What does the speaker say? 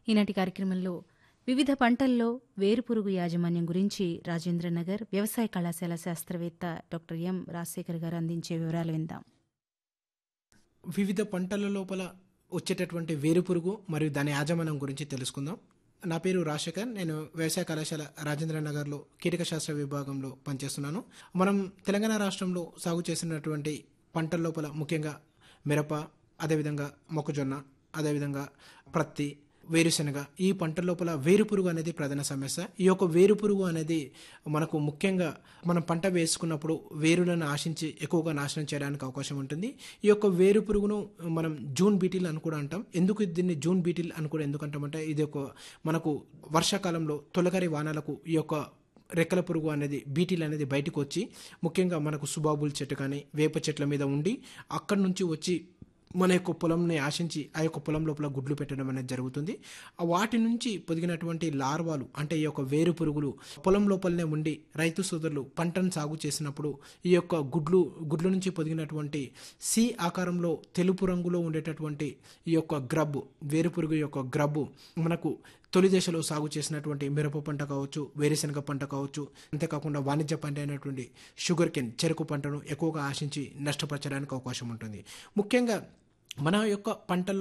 ఈనాటి కార్యక్రమంలో వివిధ పంటల్లో వేరుపురుగు యాజమాన్యం గురించి రాజేంద్రనగర్ వ్యవసాయ కళాశాల శాస్త్రవేత్త డాక్టర్ ఎం రాజశేఖర్ గారు అందించే వివరాలు విందాం వివిధ పంటల లోపల వచ్చేటటువంటి వేరుపురుగు మరియు దాని యాజమాన్యం గురించి తెలుసుకుందాం నా పేరు రాజశేఖర్ నేను వ్యవసాయ కళాశాల రాజేంద్ర నగర్లో కీటక శాస్త్ర విభాగంలో పనిచేస్తున్నాను మనం తెలంగాణ రాష్ట్రంలో సాగు చేసినటువంటి పంటల లోపల ముఖ్యంగా మిరప అదేవిధంగా మొక్కజొన్న అదేవిధంగా ప్రత్తి వేరుశనగ ఈ పంటల లోపల వేరుపురుగు అనేది ప్రధాన సమస్య ఈ యొక్క వేరుపురుగు అనేది మనకు ముఖ్యంగా మనం పంట వేసుకున్నప్పుడు వేరులను ఆశించి ఎక్కువగా నాశనం చేయడానికి అవకాశం ఉంటుంది ఈ యొక్క వేరుపురుగును మనం జూన్ బీటిల్ అని కూడా అంటాం ఎందుకు దీన్ని జూన్ బీటిల్ అని కూడా ఎందుకు అంటామంటే ఇది ఒక మనకు వర్షాకాలంలో తొలకరి వానలకు ఈ యొక్క రెక్కల పురుగు అనేది బీటీలు అనేది బయటకు వచ్చి ముఖ్యంగా మనకు సుబాబుల్ చెట్టు కానీ వేప చెట్ల మీద ఉండి అక్కడి నుంచి వచ్చి మన యొక్క పొలంని ఆశించి ఆ యొక్క పొలం లోపల గుడ్లు పెట్టడం అనేది జరుగుతుంది ఆ వాటి నుంచి పొదిగినటువంటి లార్వాలు అంటే ఈ యొక్క వేరు పురుగులు పొలం లోపలనే ఉండి రైతు సోదరులు పంటను సాగు చేసినప్పుడు ఈ యొక్క గుడ్లు గుడ్ల నుంచి పొదిగినటువంటి సి ఆకారంలో తెలుపు రంగులో ఉండేటటువంటి ఈ యొక్క గ్రబ్ వేరు పురుగు యొక్క గ్రబ్బు మనకు తొలి దశలో సాగు చేసినటువంటి మిరప పంట కావచ్చు వేరుశనగ పంట కావచ్చు అంతేకాకుండా వాణిజ్య పంట అయినటువంటి షుగర్ కెన్ చెరుకు పంటను ఎక్కువగా ఆశించి నష్టపరచడానికి అవకాశం ఉంటుంది ముఖ్యంగా మన యొక్క పంటల్లో